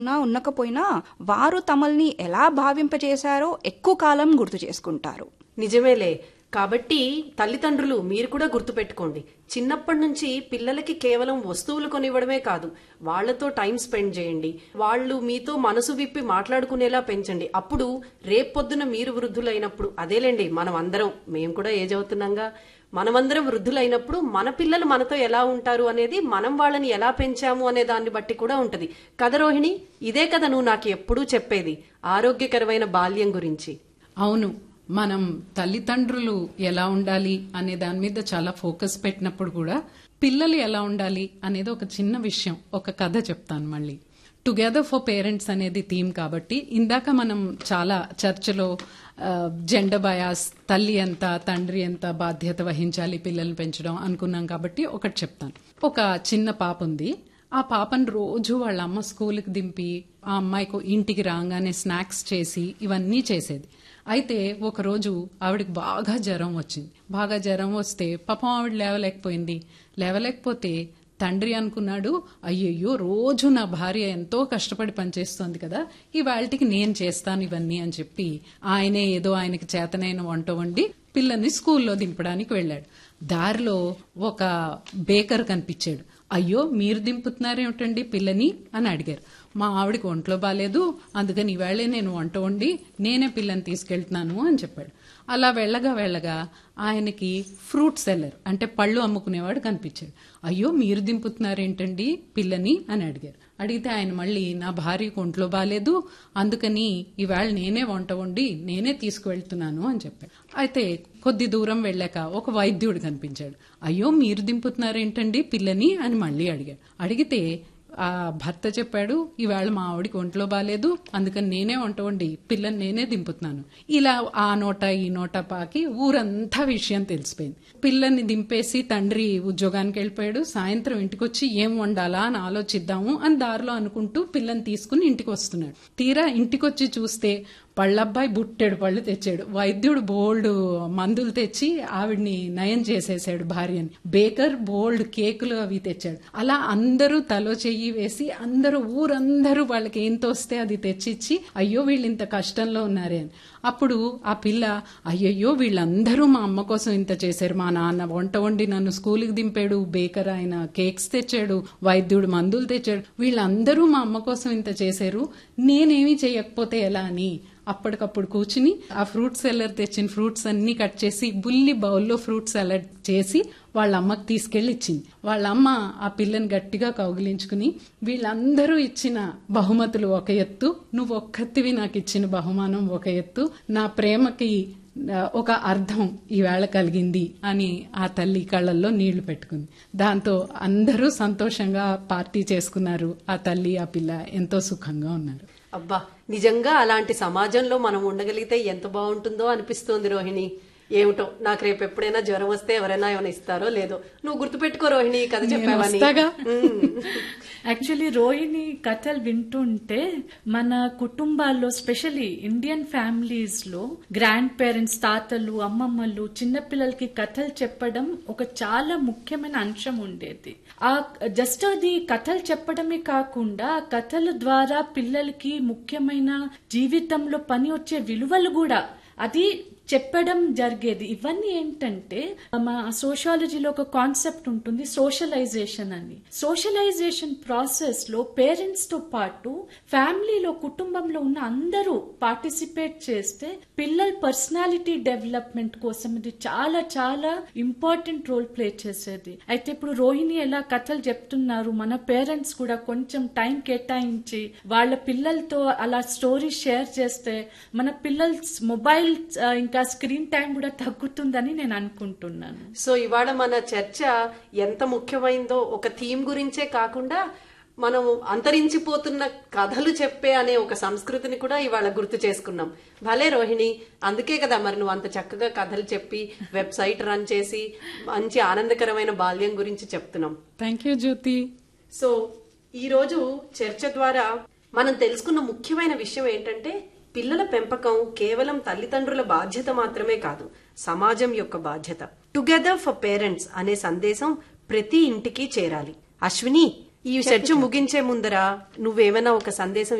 ఉన్నా ఉన్నకపోయినా వారు తమల్ని ఎలా భావింపజేశారో ఎక్కువ కాలం గుర్తు చేసుకుంటారు నిజమేలే కాబట్టి తల్లిదండ్రులు మీరు కూడా గుర్తుపెట్టుకోండి చిన్నప్పటి నుంచి పిల్లలకి కేవలం వస్తువులు కొనివ్వడమే కాదు వాళ్ళతో టైం స్పెండ్ చేయండి వాళ్ళు మీతో మనసు విప్పి మాట్లాడుకునేలా పెంచండి అప్పుడు రేపొద్దున మీరు వృద్ధులైనప్పుడు అదేలేండి మనం అందరం మేము కూడా ఏజ్ అవుతున్నాగా మనమందరం వృద్ధులైనప్పుడు మన పిల్లలు మనతో ఎలా ఉంటారు అనేది మనం వాళ్ళని ఎలా పెంచాము అనే దాన్ని బట్టి కూడా ఉంటది కథ రోహిణి ఇదే కదా నువ్వు నాకు ఎప్పుడూ చెప్పేది ఆరోగ్యకరమైన బాల్యం గురించి అవును మనం తల్లిదండ్రులు ఎలా ఉండాలి అనే దాని మీద చాలా ఫోకస్ పెట్టినప్పుడు కూడా పిల్లలు ఎలా ఉండాలి అనేది ఒక చిన్న విషయం ఒక కథ చెప్తాను మళ్ళీ టుగెదర్ ఫర్ పేరెంట్స్ అనేది థీమ్ కాబట్టి ఇందాక మనం చాలా చర్చలో జెండర్ బయాస్ తల్లి ఎంత తండ్రి ఎంత బాధ్యత వహించాలి పిల్లల్ని పెంచడం అనుకున్నాం కాబట్టి ఒకటి చెప్తాను ఒక చిన్న పాప ఉంది ఆ పాపను రోజు వాళ్ళ అమ్మ స్కూల్కి దింపి ఆ అమ్మాయికి ఇంటికి రాగానే స్నాక్స్ చేసి ఇవన్నీ చేసేది అయితే ఒకరోజు ఆవిడకి బాగా జ్వరం వచ్చింది బాగా జ్వరం వస్తే పాపం ఆవిడ లేవలేకపోయింది లేవలేకపోతే తండ్రి అనుకున్నాడు అయ్యయ్యో రోజు నా భార్య ఎంతో కష్టపడి పనిచేస్తోంది కదా ఇవాళకి నేను చేస్తాను ఇవన్నీ అని చెప్పి ఆయనే ఏదో ఆయనకి చేతనైన వంట వండి పిల్లల్ని స్కూల్లో దింపడానికి వెళ్ళాడు దారిలో ఒక బేకర్ కనిపించాడు అయ్యో మీరు దింపుతున్నారేమిటండి పిల్లని అని అడిగారు మా ఆవిడకి ఒంట్లో బాగాలేదు అందుకని ఈవేళే నేను వంట వండి నేనే పిల్లని తీసుకెళ్తున్నాను అని చెప్పాడు అలా వెళ్ళగా వెళ్ళగా ఆయనకి ఫ్రూట్ సెల్లర్ అంటే పళ్ళు అమ్ముకునేవాడు కనిపించాడు అయ్యో మీరు దింపుతున్నారేంటండి పిల్లని అని అడిగారు అడిగితే ఆయన మళ్ళీ నా భార్యకు ఒంట్లో బాగాలేదు అందుకని ఈవేళ నేనే వంట వండి నేనే తీసుకువెళ్తున్నాను అని చెప్పాడు అయితే కొద్ది దూరం వెళ్ళాక ఒక వైద్యుడు కనిపించాడు అయ్యో మీరు దింపుతున్నారేంటండి పిల్లని అని మళ్ళీ అడిగాడు అడిగితే ఆ భర్త చెప్పాడు ఈవేళ మా ఆవిడికి ఒంట్లో బాగాలేదు అందుకని నేనే వంట వండి పిల్లని నేనే దింపుతున్నాను ఇలా ఆ నోట ఈ నోట పాకి ఊరంతా విషయం తెలిసిపోయింది పిల్లని దింపేసి తండ్రి ఉద్యోగానికి వెళ్ళిపోయాడు సాయంత్రం ఇంటికి వచ్చి ఏం వండాలా అని ఆలోచిద్దాము అని దారిలో అనుకుంటూ పిల్లని తీసుకుని ఇంటికి వస్తున్నాడు తీరా ఇంటికి వచ్చి చూస్తే పళ్ళబ్బాయి బుట్టెడు పళ్ళు తెచ్చాడు వైద్యుడు బోల్డ్ మందులు తెచ్చి ఆవిడ్ని నయం చేసేసాడు భార్యని బేకర్ బోల్డ్ కేకులు అవి తెచ్చాడు అలా అందరూ తలో చెయ్యి వేసి అందరూ ఊరందరూ వాళ్ళకి ఏం తోస్తే అది తెచ్చిచ్చి అయ్యో వీళ్ళు ఇంత కష్టంలో ఉన్నారే అని అప్పుడు ఆ పిల్ల అయ్యయ్యో వీళ్ళందరూ మా అమ్మ కోసం ఇంత చేశారు మా నాన్న వంట వండి నన్ను స్కూల్కి దింపాడు బేకర్ ఆయన కేక్స్ తెచ్చాడు వైద్యుడు మందులు తెచ్చాడు వీళ్ళందరూ మా అమ్మ కోసం ఇంత చేశారు నేనేమీ చేయకపోతే ఎలా అని అప్పటికప్పుడు కూర్చుని ఆ ఫ్రూట్ సెల్లర్ తెచ్చిన ఫ్రూట్స్ అన్ని కట్ చేసి బుల్లి బౌల్లో ఫ్రూట్ సలాడ్ చేసి వాళ్ళ అమ్మకి తీసుకెళ్లి ఇచ్చింది వాళ్ళ అమ్మ ఆ పిల్లని గట్టిగా కౌగిలించుకుని వీళ్ళందరూ ఇచ్చిన బహుమతులు ఒక ఎత్తు నువ్వు ఒక్కతివి నాకు ఇచ్చిన బహుమానం ఒక ఎత్తు నా ప్రేమకి ఒక అర్థం ఈవేళ కలిగింది అని ఆ తల్లి కళ్ళల్లో నీళ్లు పెట్టుకుంది దాంతో అందరూ సంతోషంగా పార్టీ చేసుకున్నారు ఆ తల్లి ఆ పిల్ల ఎంతో సుఖంగా ఉన్నారు అబ్బా నిజంగా అలాంటి సమాజంలో మనం ఉండగలిగితే ఎంత బాగుంటుందో అనిపిస్తోంది రోహిణి ఏమిటో నాకు రేపు ఎప్పుడైనా జ్వరం వస్తే ఎవరైనా ఏమైనా ఇస్తారో లేదో నువ్వు గుర్తుపెట్టుకో రోహిణి ఈ కథ చెప్పావని వస్తాగా. యాక్చువల్లీ రోహిణి కథలు వింటుంటే మన కుటుంబాల్లో స్పెషలీ ఇండియన్ ఫ్యామిలీస్ లో గ్రాండ్ పేరెంట్స్ తాతలు అమ్మమ్మలు చిన్నపిల్లలకి కథలు చెప్పడం ఒక చాలా ముఖ్యమైన అంశం ఉండేది ఆ జస్ట్ అది కథలు చెప్పడమే కాకుండా ఆ కథల ద్వారా పిల్లలకి ముఖ్యమైన జీవితంలో పని వచ్చే విలువలు కూడా అది చెప్పడం జరిగేది ఇవన్నీ ఏంటంటే మా సోషాలజీలో ఒక కాన్సెప్ట్ ఉంటుంది సోషలైజేషన్ అని సోషలైజేషన్ ప్రాసెస్ లో పేరెంట్స్ తో పాటు ఫ్యామిలీలో కుటుంబంలో ఉన్న అందరూ పార్టిసిపేట్ చేస్తే పిల్లల పర్సనాలిటీ డెవలప్మెంట్ కోసం ఇది చాలా చాలా ఇంపార్టెంట్ రోల్ ప్లే చేసేది అయితే ఇప్పుడు రోహిణి ఎలా కథలు చెప్తున్నారు మన పేరెంట్స్ కూడా కొంచెం టైం కేటాయించి వాళ్ళ పిల్లలతో అలా స్టోరీ షేర్ చేస్తే మన పిల్లల మొబైల్ ఆ, ఇంకా స్క్రీన్ టైం కూడా తగ్గుతుందని నేను అనుకుంటున్నాను సో ఇవాళ మన చర్చ ఎంత ముఖ్యమైందో ఒక థీమ్ గురించే కాకుండా మనం అంతరించిపోతున్న కథలు చెప్పే అనే ఒక సంస్కృతిని కూడా ఇవాళ గుర్తు చేసుకున్నాం భలే రోహిణి అందుకే కదా మరి నువ్వు అంత చక్కగా కథలు చెప్పి వెబ్సైట్ రన్ చేసి మంచి ఆనందకరమైన బాల్యం గురించి చెప్తున్నాం థ్యాంక్ యూ జ్యోతి సో ఈ రోజు చర్చ ద్వారా మనం తెలుసుకున్న ముఖ్యమైన విషయం ఏంటంటే పిల్లల పెంపకం కేవలం తల్లిదండ్రుల బాధ్యత మాత్రమే కాదు సమాజం యొక్క బాధ్యత టుగెదర్ ఫర్ పేరెంట్స్ అనే సందేశం ప్రతి ఇంటికి చేరాలి అశ్విని ఈ చర్చ ముగించే ముందర నువ్వేమైనా ఒక సందేశం